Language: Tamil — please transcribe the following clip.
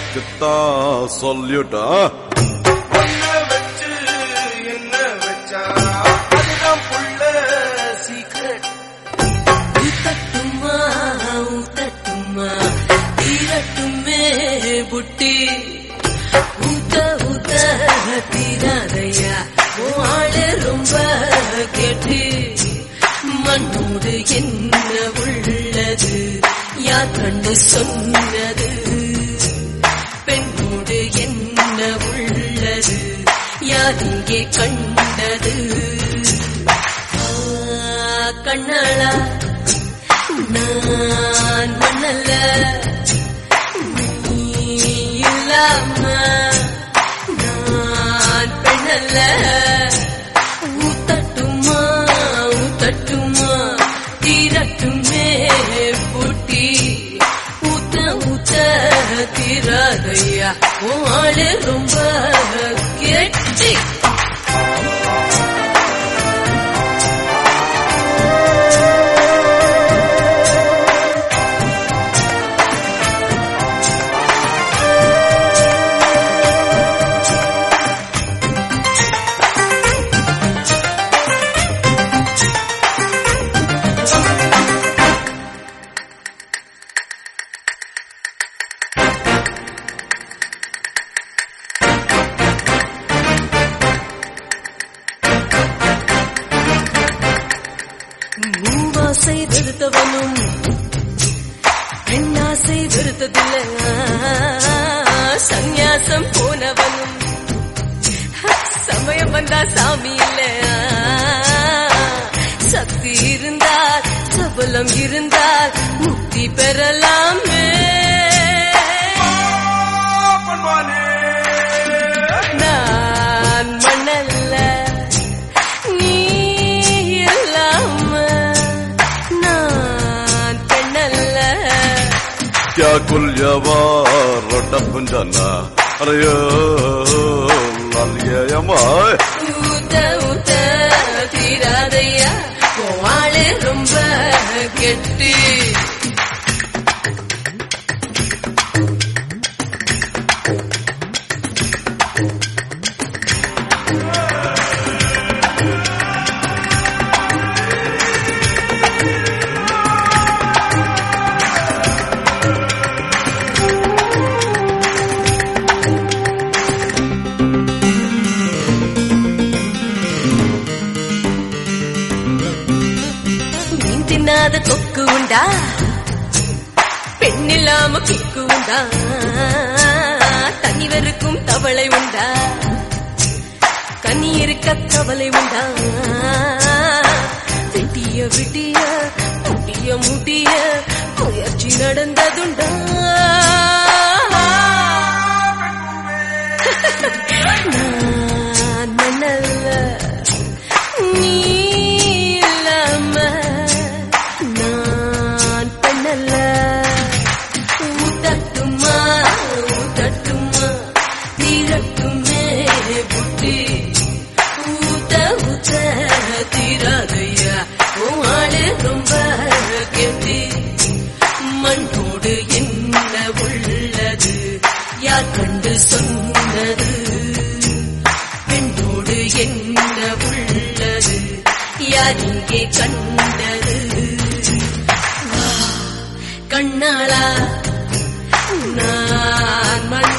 உனக்குத்தான் சொல்லிட்டா ஒன்ன வச்சு என்ன வச்சா அதுதான் புள்ள சீக்ரெட் ஊத்தட்டுமா ஊத்தட்டுமா தீரட்டுமே புட்டி ஊத்த ஊத்த தீராதையா உன் ஆளு ரொம்ப கேட்டு மண்ணோடு என்ன உள்ளது யார் கண்டு சொன்னது பெண்ணோடு என்ன உள்ளது யார் இங்கே கண்டது ஆ, கண்ணாளா நான் மண்ணல்ல நீ இல்லாம நான் பெண்ணல்ல ஊத்தட்டுமா ஊத்தட்டுமா தீரட்டுமே பூட்டி ஊத்த ஊத்த தீராதையா உன் ஆளு ரொம்ப கெட்டி மூவாசை வெறுத்தவனும் பெண்ணாசை வெறுத்ததில்லை சந்நியாசம் போனவனும் சமயம் வந்தா சாமி இல்ல சக்தி இருந்தால் சபலம் இருந்தால் முக்தி பெறலாமே பண்ணுவானே நான் மண்ணல்ல நீ இல்லாம நான் பெண்ணல்ல क्या कुल्यवा रोटपुन जाना अरे यो लालियमाय ஊத்த ஊத்த தீராதையா ஆளு ரொம்ப கெட்டு மீன் தின்னாத கொக்கு உண்டா பெண்ணில்லாம கிக்கு உண்டா தனி வெறுக்கும் தவளை உண்டா கனி இருக்க கவலை உண்டா வெட்டிய விட்டிய முடிய முடிய முயற்சி நடந்ததுண்டா நான் மண்ணல்ல நீ இல்லாம நான் பெண்ணல்ல ஊத்தட்டுமா ஊத்தட்டுமா தீரட்டுமே புட்டி ஊத்த ஊத்த தீராதையா உன் ஆளு ரொம்ப கெட்டி மண்ணோடு என்ன உள்ளது யார் கண்டு சொன்னது பெண்ணோடு என்ன உள்ளது யார் இங்கே கண்டது வா, கண்ணாளா நான் மண்